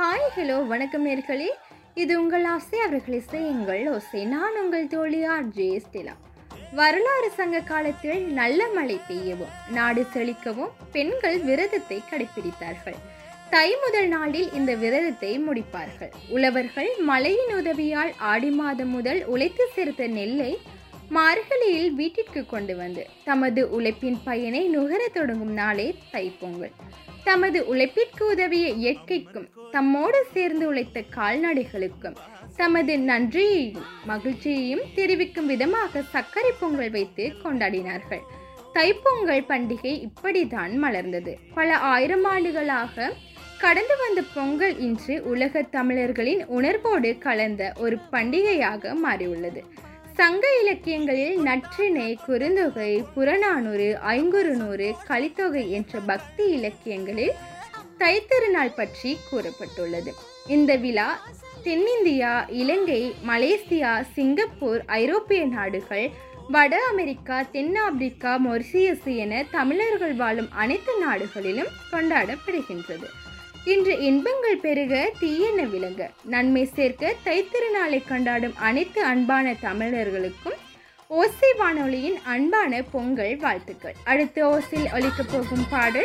hi hello வணக்கம் நேர்களே இது உங்கள் ஆசை அவர்கள் இசை எங்கள் ஓசை நான் உங்கள் தோழியார் ஜே ஸ்டெலா வரலாறு சங்க காலத்தில் நல்ல மழை பெய்யவும் நாடு செழிக்கவும் பெண்கள் விரதத்தை கடைபிடித்தார்கள் தை முதல் நாளில் இந்த விரதத்தை முடிப்பார்கள் உழவர்கள் மழையின் உதவியால் ஆடி மாதம் முதல் உழைத்து சேர்த்த நெல்லை மார்கழியில் வீட்டிற்கு கொண்டு வந்து தமது உழைப்பின் பயனை நுகரத் தொடங்கும் நாளே தைப்பொங்கல் தமது உழைப்பிற்கு உதவிய இயற்கைக்கும் தம்மோடு சேர்ந்து உழைத்த கால்நடைகளுக்கும் தமது நன்றியையும் மகிழ்ச்சியையும் தெரிவிக்கும் விதமாக சர்க்கரை பொங்கல் வைத்து கொண்டாடினார்கள் தைப்பொங்கல் பண்டிகை இப்படிதான் மலர்ந்தது பல ஆயிரம் ஆண்டுகளாக கடந்து வந்த பொங்கல் இன்று உலக தமிழர்களின் உணர்வோடு கலந்த ஒரு பண்டிகையாக மாறியுள்ளது சங்க இலக்கியங்களில் நற்றிணை குறுந்தொகை புறநானூறு ஐங்குறுநூறு கலித்தொகை என்ற பக்தி இலக்கியங்களில் தைத்திருநாள் பற்றி கூறப்பட்டுள்ளது இந்த விழா தென்னிந்தியா இலங்கை மலேசியா சிங்கப்பூர் ஐரோப்பிய நாடுகள் வட அமெரிக்கா தென்னாப்பிரிக்கா மொரிசியஸ் என தமிழர்கள் வாழும் அனைத்து நாடுகளிலும் கொண்டாடப்படுகின்றது இன்று இன்பங்கள் பெருக தீயென விளங்க நன்மை சேர்க்க தைத்திருநாளை கொண்டாடும் அனைத்து அன்பான தமிழர்களுக்கும் ஓசை வானொலியின் அன்பான பொங்கல் வாழ்த்துக்கள் அடுத்த ஓசையில் ஒலிக்கப் போகும் பாடல்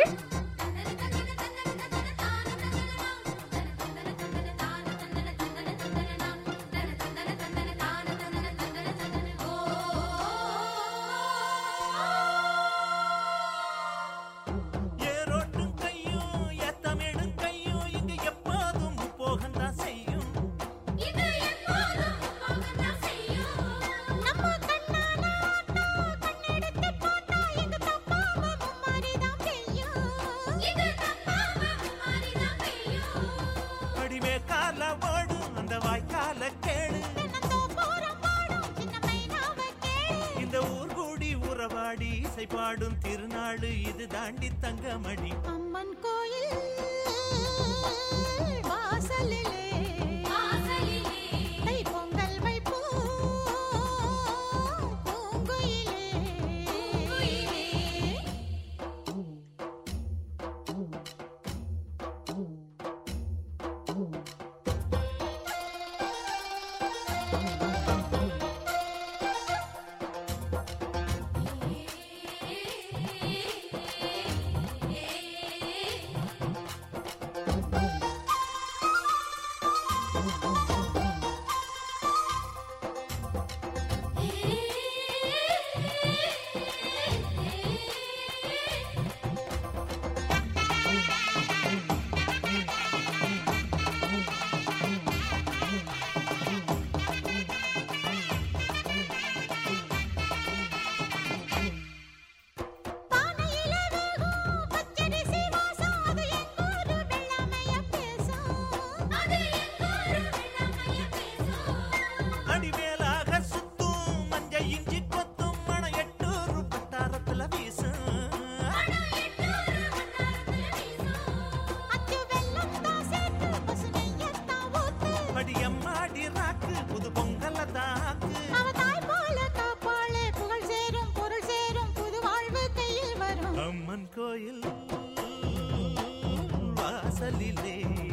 ஏரோட்டும் கையும் ஏத்தமிடும் கையும் இங்கு எப்போதும் போகத்தான் செய்யும் நம்ம கண்ணால ஆட்டா கண்ணெடுத்து பார்த்தா எங்க தப்பாம மும்மாரிதான் பெய்யும் இது தப்பாம மும்மாரிதான் பெய்யும் அடிமே கால ஓடும் அந்த வாய்க்கால கேடு தினத்தோ போறம் பாடும் சின்ன மைனாவ கேளு இந்த ஊர் கூடி உறவாடி இசை பாடும் திருநாடு இது தாண்டி தங்கமணி அம்மன் கோயில் வாசலிலே தை பொங்கல் வைப்போம் பூங்குயிலே பானையில வேகும் பச்சரிசி வாசம் அது எங்கூரு வெள்ளாமைய பேசும் அது எங்கூரு வெள்ளாமைய பேசும் அடிமேலாக சுத்தும் மஞ்ச இஞ்சி கொத்தும் மண எட்டூர் பட்டாரத்துல வீசும் அச்சு வெல்லம் தான் சேர்த்து பசுமையத்தான் ஊத்து அடியம்மாடி ராக்கு புது பொங்கல தாக்கு அவ தாய் போல காப்பாளே புகழ் சேரும் பொருள் சேரும் புது வாழ்வு கையில் வரும் அம்மன் கோயில் வாசலிலே